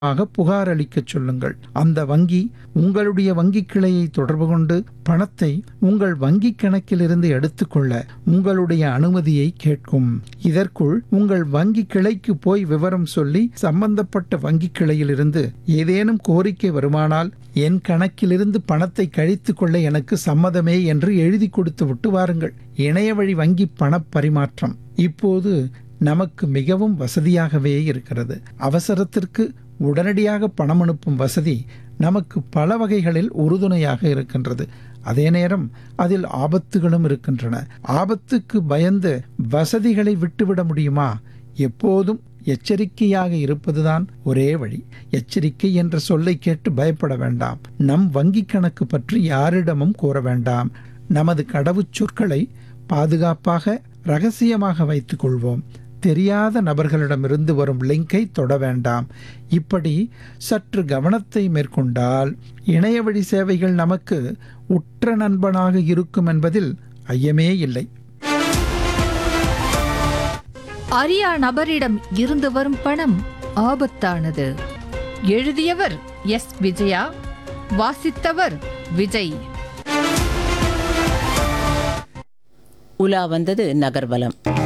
ஆக புகார் அளிக்கச் சொல்லுங்கள் அந்த வங்கி உங்களுடைய வங்கி கிளையை தொடர்பு கொண்டு பணத்தை உங்கள் வங்கிக் கணக்கிலிருந்து எடுத்துக்கொள்ள உங்களுடைய அனுமதியை கேட்கும் இதற்குள் உங்கள் வங்கி கிளைக்கு போய் விவரம் சொல்லி சம்பந்தப்பட்ட வங்கி கிளையிலிருந்து ஏதேனும் கோரிக்கை வருமானால் என் கணக்கிலிருந்து பணத்தை கழித்துக் கொள்ள எனக்கு சம்மதமே என்று எழுதி கொடுத்து விட்டு வாருங்கள் இணைய வழி வங்கி பணப் பரிமாற்றம் இப்போது நமக்கு மிகவும் வசதியாகவே இருக்கிறது அவசரத்திற்கு உடனடியாக பணம் அனுப்பும் வசதி நமக்கு பல வகைகளில் உறுதுணையாக இருக்கின்றது அதே நேரம் அதில் ஆபத்துகளும் இருக்கின்றன ஆபத்துக்கு பயந்து வசதிகளை விட்டுவிட முடியுமா எப்போதும் எச்சரிக்கையாக இருப்பதுதான் ஒரே வழி எச்சரிக்கை என்ற சொல்லை கேட்டு பயப்பட வேண்டாம் நம் வங்கி கணக்கு பற்றி யாரிடமும் கூற வேண்டாம் நமது கடவுச்சொற்களை பாதுகாப்பாக ரகசியமாக வைத்துக் கொள்வோம் தெரியாத நபர்களிடமிருந்து வரும் லிங்கை தொட வேண்டாம் இப்படி சற்று கவனத்தை மேற்கொண்டால் இணைய வழி சேவைகள் நமக்கு உற்ற நண்பனாக இருக்கும் என்பதில் ஐயமே இல்லை அரியா நபரிடம் இருந்து வரும் பணம் ஆபத்தானது எழுதியவர் எஸ் விஜயா வாசித்தவர் விஜய் உலா வந்தது நகர்வலம்